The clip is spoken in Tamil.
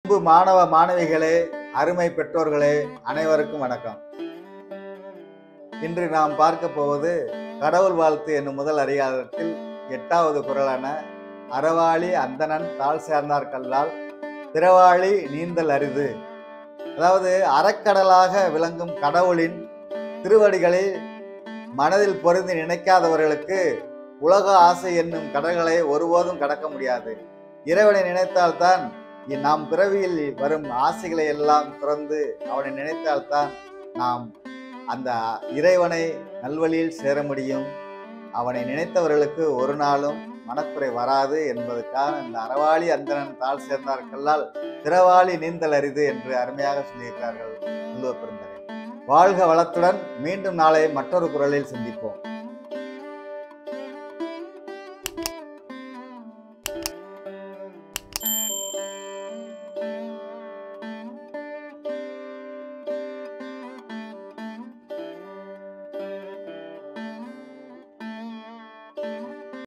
அன்பு மாணவ மாணவிகளே அருமை பெற்றோர்களே அனைவருக்கும் வணக்கம் இன்று நாம் பார்க்க போவது கடவுள் வாழ்த்து என்னும் முதல் அதிகாரத்தில் எட்டாவது குரலான அறவாளி அந்தணன் தாழ் சேர்ந்தார் கல்லால் பிறவாளி நீந்தல் அரிது அதாவது அறக்கடலாக விளங்கும் கடவுளின் திருவடிகளை மனதில் பொருந்தி நினைக்காதவர்களுக்கு உலக ஆசை என்னும் கடல்களை ஒருபோதும் கடக்க முடியாது இறைவனை நினைத்தால்தான் இ- நாம் பிறவியில் வரும் ஆசைகளை எல்லாம் துறந்து அவனை நினைத்தால்தான் நாம் அந்த இறைவனை நல்வழியில் சேர முடியும் அவனை நினைத்தவர்களுக்கு ஒரு நாளும் மனக்குறை வராது என்பதற்காக இந்த அறவாளி அந்தணன் தாழ் சேர்ந்தார் கல்லால் பிறவாளி நீந்தல் அரிது என்று அருமையாக சொல்லியிருக்கிறார்கள் வள்ளுவ பெருந்தகை வாழ்க வளத்துடன் மீண்டும் நாளை மற்றொரு குரலில் சந்திப்போம்